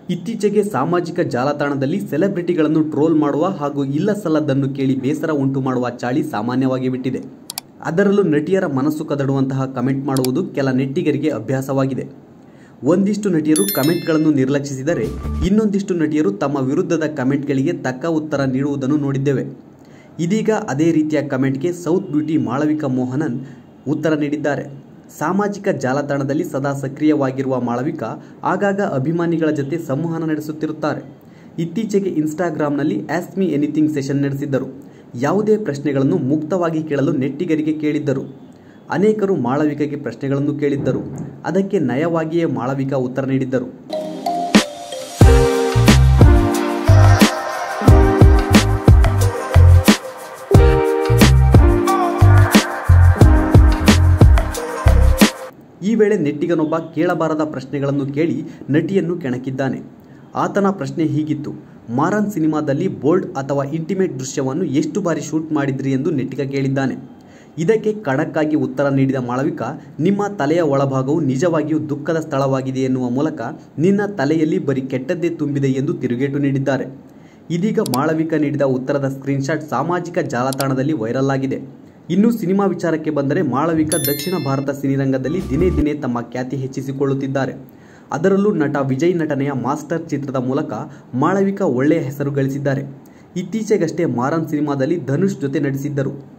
ಇತ್ತೀಚೆಗೆ ಸಾಮಾಜಿಕ ಜಾಲತಾಣದಲ್ಲಿ ಸೆಲೆಬ್ರಿಟಿಗಳನ್ನು ಟ್ರೋಲ್ ಮಾಡುವ ಹಾಗೂ ಇಲ್ಲ ಸಲ್ಲದ್ದನ್ನು ಕೇಳಿ ಬೇಸರ ಉಂಟು ಮಾಡುವ ಚಾಳಿ ಸಾಮಾನ್ಯವಾಗಿ ಬಿಟ್ಟಿದೆ ಅದರಲ್ಲೂ ನಟಿಯರ ಮನಸ್ಸು ಕದಡುವಂತಹ ಕಮೆಂಟ್ ಮಾಡುವುದು ಕೆಲ ನೆಟ್ಟಿಗರಿಗೆ ಅಭ್ಯಾಸವಾಗಿದೆ ಒಂದಿಷ್ಟು ನಟಿಯರು ಕಮೆಂಟ್ಗಳನ್ನು ನಿರ್ಲಕ್ಷಿಸಿದರೆ ಇನ್ನೊಂದಿಷ್ಟು ನಟಿಯರು ತಮ್ಮ ವಿರುದ್ಧದ ಕಮೆಂಟ್ಗಳಿಗೆ ತಕ್ಕ ಉತ್ತರ ನೀಡುವುದನ್ನು ನೋಡಿದ್ದೇವೆ ಇದೀಗ ಅದೇ ರೀತಿಯ ಕಮೆಂಟ್ಗೆ ಸೌತ್ ಬ್ಯೂಟಿ ಮಾಳವಿಕಾ ಮೋಹನನ್ ಉತ್ತರ ನೀಡಿದ್ದಾರೆ ಸಾಮಾಜಿಕ ಜಾಲತಾಣದಲ್ಲಿ ಸದಾ ಸಕ್ರಿಯವಾಗಿರುವ ಮಾಳವಿಕಾ ಆಗಾಗ ಅಭಿಮಾನಿಗಳ ಜೊತೆ ಸಂವಹನ ನಡೆಸುತ್ತಿರುತ್ತಾರೆ ಇತ್ತೀಚೆಗೆ ಇನ್ಸ್ಟಾಗ್ರಾಂನಲ್ಲಿ ಆಸ್ಕ್ ಮಿ ಎನಿಥಿಂಗ್ ಸೆಷನ್ ನಡೆಸಿದ್ದರು ಯಾವುದೇ ಪ್ರಶ್ನೆಗಳನ್ನು ಮುಕ್ತವಾಗಿ ಕೇಳಲು ನೆಟ್ಟಿಗರಿಗೆ ಕೇಳಿದ್ದರು ಅನೇಕರು ಮಾಳವಿಕೆಗೆ ಪ್ರಶ್ನೆಗಳನ್ನು ಕೇಳಿದ್ದರು ಅದಕ್ಕೆ ನಯವಾಗಿಯೇ ಮಾಳವಿಕಾ ಉತ್ತರ ನೀಡಿದ್ದರು ಈ ವೇಳೆ ನೆಟ್ಟಿಗನೊಬ್ಬ ಕೇಳಬಾರದ ಪ್ರಶ್ನೆಗಳನ್ನು ಕೇಳಿ ನಟಿಯನ್ನು ಕೆಣಕಿದ್ದಾನೆ ಆತನ ಪ್ರಶ್ನೆ ಹೀಗಿತ್ತು ಮಾರನ್ ಸಿನಿಮಾದಲ್ಲಿ ಬೋಲ್ಡ್ ಅಥವಾ ಇಂಟಿಮೇಟ್ ದೃಶ್ಯವನ್ನು ಎಷ್ಟು ಬಾರಿ ಶೂಟ್ ಮಾಡಿದ್ರಿ ಎಂದು ನೆಟ್ಟಿಗ ಕೇಳಿದ್ದಾನೆ ಇದಕ್ಕೆ ಖಡಕ್ಕಾಗಿ ಉತ್ತರ ನೀಡಿದ ಮಾಳವಿಕಾ ನಿಮ್ಮ ತಲೆಯ ಒಳಭಾಗವು ನಿಜವಾಗಿಯೂ ದುಃಖದ ಸ್ಥಳವಾಗಿದೆ ಎನ್ನುವ ಮೂಲಕ ನಿನ್ನ ತಲೆಯಲ್ಲಿ ಬರೀ ಕೆಟ್ಟದ್ದೇ ತುಂಬಿದೆ ಎಂದು ತಿರುಗೇಟು ನೀಡಿದ್ದಾರೆ ಇದೀಗ ಮಾಳವಿಕಾ ನೀಡಿದ ಉತ್ತರದ ಸ್ಕ್ರೀನ್ಶಾಟ್ ಸಾಮಾಜಿಕ ಜಾಲತಾಣದಲ್ಲಿ ವೈರಲ್ ಆಗಿದೆ ಇನ್ನು ಸಿನಿಮಾ ವಿಚಾರಕ್ಕೆ ಬಂದರೆ ಮಾಳವಿಕಾ ದಕ್ಷಿಣ ಭಾರತ ಸಿನಿರಂಗದಲ್ಲಿ ದಿನೇ ದಿನೇ ತಮ್ಮ ಖ್ಯಾತಿ ಹೆಚ್ಚಿಸಿಕೊಳ್ಳುತ್ತಿದ್ದಾರೆ ಅದರಲ್ಲೂ ನಟ ವಿಜಯ್ ನಟನೆಯ ಮಾಸ್ಟರ್ ಚಿತ್ರದ ಮೂಲಕ ಮಾಳವಿಕಾ ಒಳ್ಳೆಯ ಹೆಸರು ಗಳಿಸಿದ್ದಾರೆ ಇತ್ತೀಚೆಗಷ್ಟೇ ಮಾರನ್ ಸಿನಿಮಾದಲ್ಲಿ ಧನುಷ್ ಜೊತೆ ನಟಿಸಿದ್ದರು